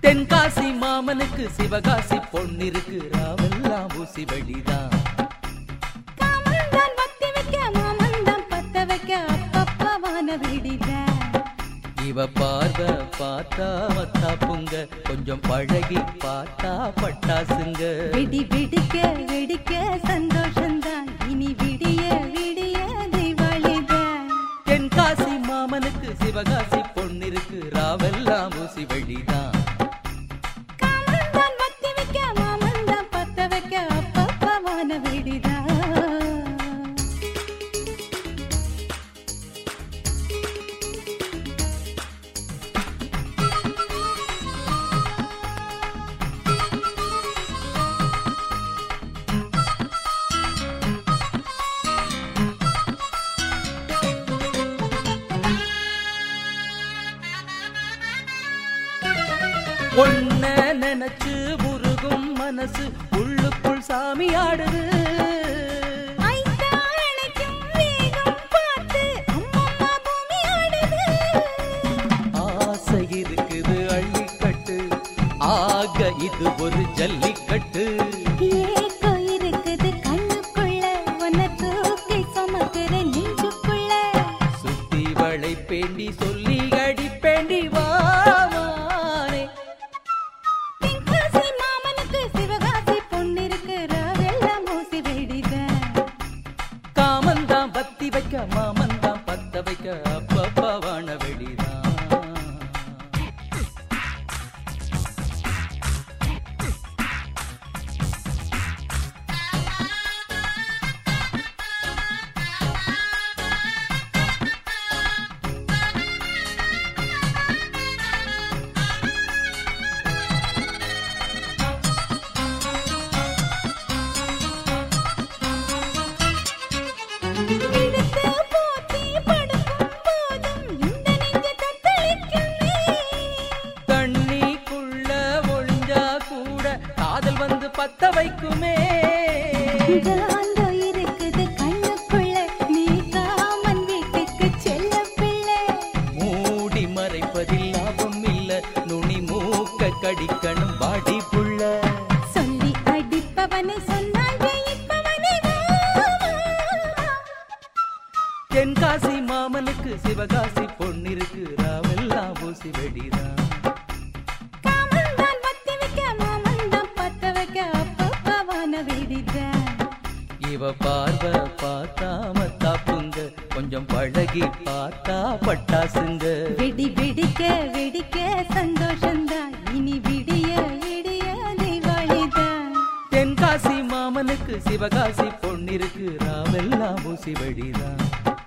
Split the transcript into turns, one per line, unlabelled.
தென்காசி மாமனுக்கு சிவகாசி பொன்னிருக்கு ராவெல்லாம் ஊசி வெடிதான்
காமந்தான் வத்தி வைக்க மாமந்தான் பத்த வைக்க அப்பப்ப வான விடித
இவ பார்வை பார்த்தா மத்தாப்புங்க கொஞ்சம் பழகி பார்த்தா பட்டாசுங்க
வெடி வெடிக்க வெடிக்க சந்தோஷம்தான் இனி விடிய விடிய தீபாவளிதான்
தென்காசி மாமனுக்கு சிவகாசி பொன்னிருக்கு ராவெல்லாம் ஊசி வெடிதான்
காமந்தான் வத்தி வைக்க மாமந்தான் பத்த வைக்க அப்பப்ப வான விடித
ஒன்ன நினைச்சு முருகும் மனசு உள்ளுக்குள் சாமி ஆடுது
ஐத்தா அணைக்கும் வேகம் பார்த்து அம்மம்மா பூமி ஆடுது
ஆசை இருக்குது அள்ளிக்கட்டு ஆக இது ஒரு ஜல்லிக்கட்டு
ஏக்கோ இருக்குது கண்ணுக்குள்ள உன்னை தூக்கி சுமக்கிற நெஞ்சுக்குள்ள
சுத்தி வளை பேண்டி சொல்லி அடிப்பேண்டி வாமானே
தென்காசி மாமனுக்கு சிவகாசி பொண்ணிருக்கு ராவெல்லாம் ஊசி வெடித
காமந்தான் பத்தி வைக்க மாமந்தான் பத்த வைக்க அப்பப்பா வாழ வெடிதான்
இழுத்து போத்தி படுக்கும் போதும் இந்த நெஞ்சு தத்தளிக்குமே
தண்ணிக்குள்ள ஒளிஞ்சா கூட காதல் வந்து பத்த வைக்குமே
காந்தோ இருக்குது கண்ணுக்குள்ள நீ காமன் வீட்டுக்கு செல்ல பிள்ளை
மூடி மறைப்பதில் லாபம் இல்ல நுனி மூக்க கடிக்கணும் வாடி புள்ள
சொல்லி அடிப்பவனை சொன்னால் ஜெயிப்பவனை வா, வா.
தென்காசி மாமனுக்கு சிவகாசி பொன்னிருக்கு ராவெல்லாம் ஊசி வெடிதான்
காமந்தான் வத்தி வைக்க மாமந்தான் பத்த வைக்க அப்பப்ப வான வெடித
இவ பார்வை பார்த்தா மத்தாப்புங்க கொஞ்சம் பழகி பார்த்தா பட்டாசுங்க
வெடி வெடிக்க வெடிக்க சந்தோஷம்தான் இனி விடிய விடிய தீபாவளிதான்
தென்காசி மாமனுக்கு சிவகாசி பொன்னிருக்கு ராவெல்லாம் ஊசி வெடிதான்